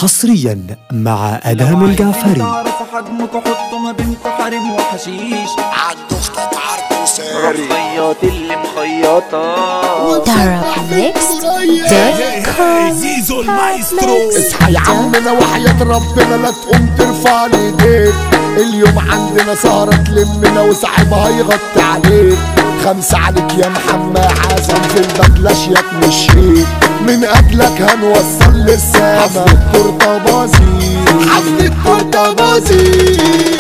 حصريا مع ادهم الجعفري تعرفوا حجمكوا حطوا ما بينكوا حريم وحشيش عنده خطط عرض وساري رفيات اللي مخيطة Darabmix.com زيزو المايسترو اصحى يا عمنا وحياة ربنا لا تقوم ترفع لي ايديك اليوم عندنا سهرة تلمنا وصاحبها يغطي عليك خمسة عليك يا محمد حسن في البدلة شياك مشيت من اجلك هنوصل للسما حفلة تورته بازي حفلة تورته بازي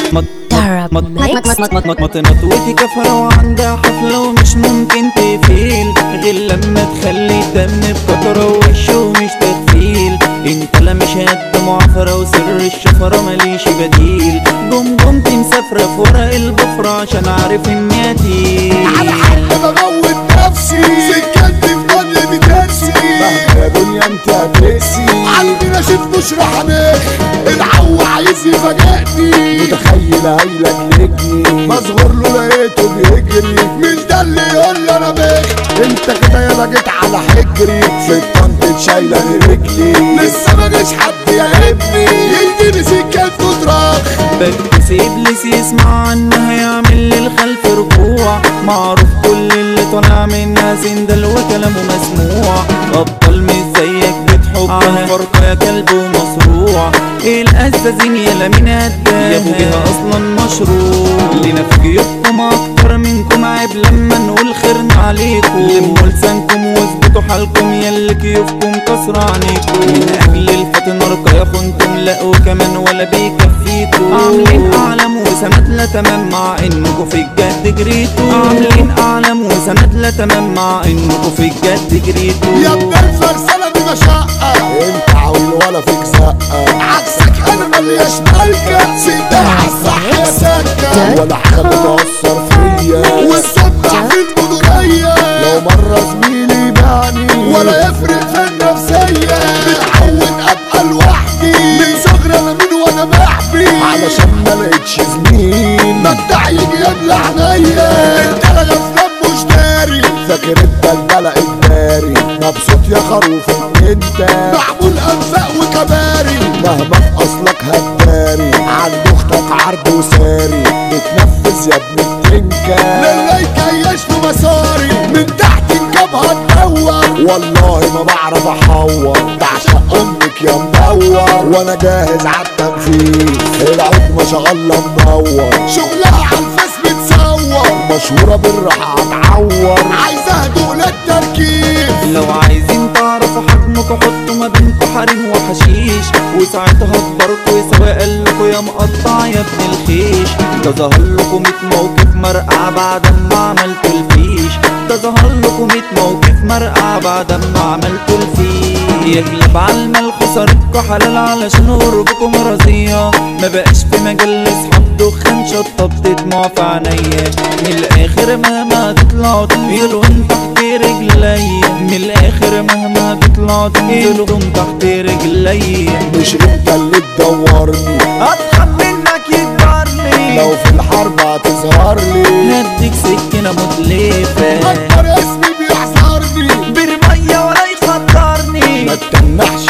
مطوتي كفرة وعندها حفلة ومش ممكن تفيل غير لما تخلي الدم بكترة ووشه مش تغفيل انت لا مش قد معافرة وسر الشفرة ماليش بديل جمجمتي مسافرة في ورق البفرة عشان عارف اني على قتيل حق بموت نفسي سكنت في ضل بترسي مهما يا دنيا انت هتقسي عندنا شيف مش رحمك العو عايز يفاجئني متخيل هيلك لجني مصغر له لقيته بيجري مش ده اللي يقول لي انا بخ انت كده يالا جيت على حجري في الطنط شايله رجلي لسه ما جاش حد يا ابني يديني سكات وتراخ بس ابليس يسمع عنها يعمل للخلف ركوع معروف كل اللي طالع منها سندل وكلامه مسموع ابطال مش زيك بتحب على فرقه يا كلب ومصروع ايه الاساسين يلا مين قدها يا ابو جهه اصلا مشروع لينا في جيوبكم اكتر منكم عيب لما نقول خيرنا عليكم لموا لسانكم واثبتوا حالكم يلا كيوفكم كسر عنيكم من اجل الفتن نرقى يا خنتم لا وكمان ولا بيكفيكم عاملين اعلام وسند لا تمام مع انكم في الجد جريتوا عاملين اعلام وسند لا تمام مع انكم في الجد جريتوا يا ابن الفرسانة دي مشقة انت عويل ولا فيك زقة عكسك انا ملياش مالكة سيدها عالصح يا سكة ولا حاجة بتأثر فيا والصدع في المدورية لو مرة زميلي بعني ولا يفرق في النفسية متعود ابقى لوحدي من صغري انا من وانا محبي علشان ما لقيتش زميل مبدع يجي يملى عينيا انت لا غفلان مش داري فاكر الدلدلة اجباري مبسوط يا خروف ان انت معمول انفاق وكباري مهما في اصلك هتداري عند اختك عرض وساري بتنفذ يا ابن التنكة للي يكيش في مساري من تحت الجبهة تدور والله ما بعرف احور بعشق امك يا مدور وانا جاهز عالتنفيذ العود ما شاء الله منور شغلها على الفاس بتصور مشهورة بالراحة هتعور عايزة هدوء للتركيز لو عايزين تعرفوا حجمكوا حطوا ما بينكوا حريم وحشيش وساعتها اكبركوا سواء لكوا يا مقطع يا ابن الخيش ده ظهر لكم 100 موقف مرقع بعد ما عملتوا الفيش ده ظهر لكم 100 موقف مرقع بعد ما عملتوا الفيش يغلب على المال خسارتكوا حلال علشان قربكم رزية ما بقاش في مجال اصحاب دخان شطة بتدمع في عينيا من الاخر مهما تطلعوا تنزلوا انت تحت رجليا من الاخر مهما تطلعوا تنزلوا انت تحت رجليا مش انت اللي تدورني اضحك منك يكبرني لو في الحرب هتظهر لي هديك سكينة متلفة اكبر اسمي بيحصرني برمية ولا يخطرني ما تتنحش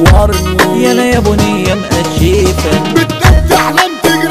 تصورني يا لا يا بنية مقشيفة بدك تحلم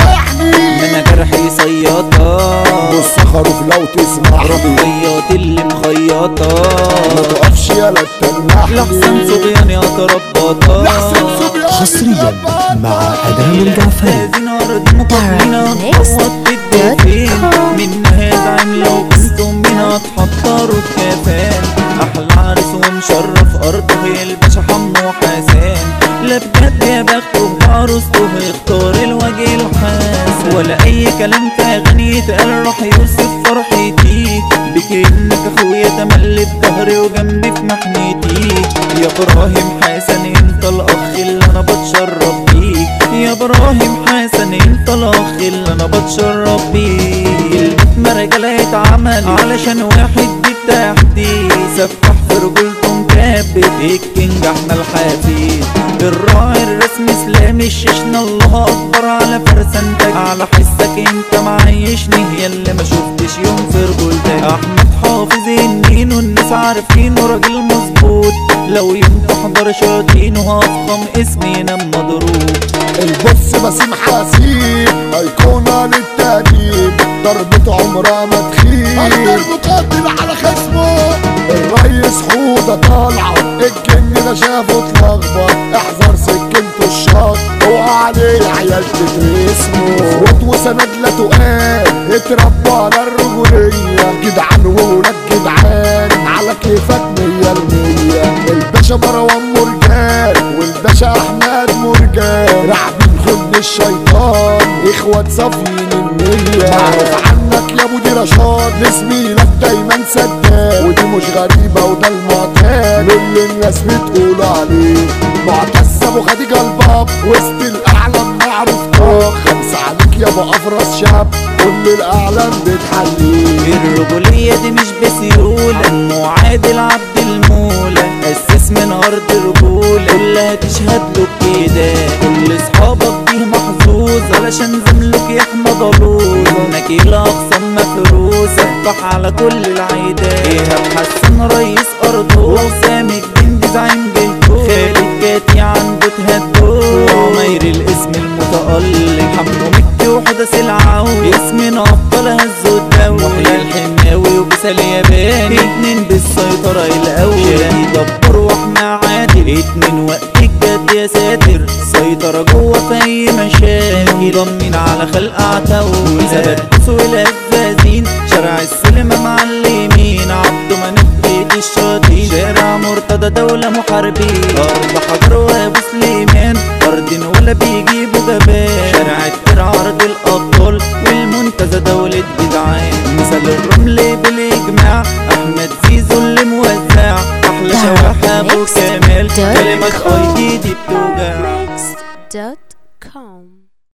تجرحني انا جرحي صيادة بص خروف لو تسمعني رفيات اللي مخيطة ما تقفش يلا تتنحلي لحسن صبيان يا تربطة لحسن صبيان حصريا مع ادهم الجعفري لازم ارض مقابلين اتفوت الدفين منها دعم لو كنتم منها تحضروا الكفان احلى عرس ومشرف ارضه الباشا حمو حسان لا بجد يا بخته بعروسته يختار الوجه الحسن ولا اي كلام في اغاني يتقال راح يوصف فرحتي بكأنك اخويا تملي بظهري وجنبي في محنتي يا ابراهيم حسن انت الاخ اللي انا بتشرف بيك يا ابراهيم حسن انت الاخ اللي انا بتشرف بيك البيت مرجلة يتعمل علشان واحد بالتحديد سفح في رجولته مكبت الكينج احنا الحفيد الراعي الرسم اسم اسلام الشيشنا الله اكبر على فرسنتك على حسك انت معيشني ياللي ما شفتش يوم في رجولتك احمد حافظ النين والناس عارفينه راجل مظبوط لو يوم تحضر شاطينه هفخم اسمي ينام مضروب البص بسيم حسيب ايقونة للتقديم ضربة عمرها ما تخيب المقدم على خصمه الريس حودة طالعة الجن ده شافه اتلخبط احذر سكنته الشط اوعى عليه عيال تترسمه خد وسند لا تقال اتربى على الرجولية جدعان وولاد جدعان على كيفك مية المية الباشا مروان مرجان والباشا احمد مرجان راعبين خد الشيطان اخوات صافيين النية معروف عنك يا ابو دي رشاد لزميلك دايما سداد ودي مش غريبة وده المعتاد اللي الناس بتقول عليه معتز ابو خديجة الباب وسط الاعلام معروف طاق خمسة عليك يا ابو افرس شاب كل الاعلام بتحليه الرجولية دي مش بسيولة معادل عبد المولى أسس من أرض رجولة كلها تشهد له كده كل أصحابك دي محظوظ علشان زملك يحمى ضلوظ نكيل أقسام مفروسة افتح على كل العيدات إيهاب حسن رئيس أرضه سامي الجندي زعيم بيته خالد كاتي عنده تهدو وعمير الاسم المتألق حمو مكي وحدث العون اسمنا أبطال هزوا الدولة محيى الحماوي وبسال الياباني اتنين بالسيطرة الأول شادي دبر واحنا عادل اتنين وقت الجد يا ساتر سيطرة جوه في أي مشاكل ضمن على خلق عتاول زبدس والهزازين شارع السلم معلمين عبده منك بيت الشاطين شارع مرتضى دولة محاربين أرض حجر وأبو سليمان أرض ولا بيجيبوا جبان شارع الترع أرض الأبطال والمنتزه دولة جدعان مثال الرمل بالإجماع أحمد زيزو اللي موزع أحلى شواح أبو كمال كلمة أي دي بتوجع Mixed.com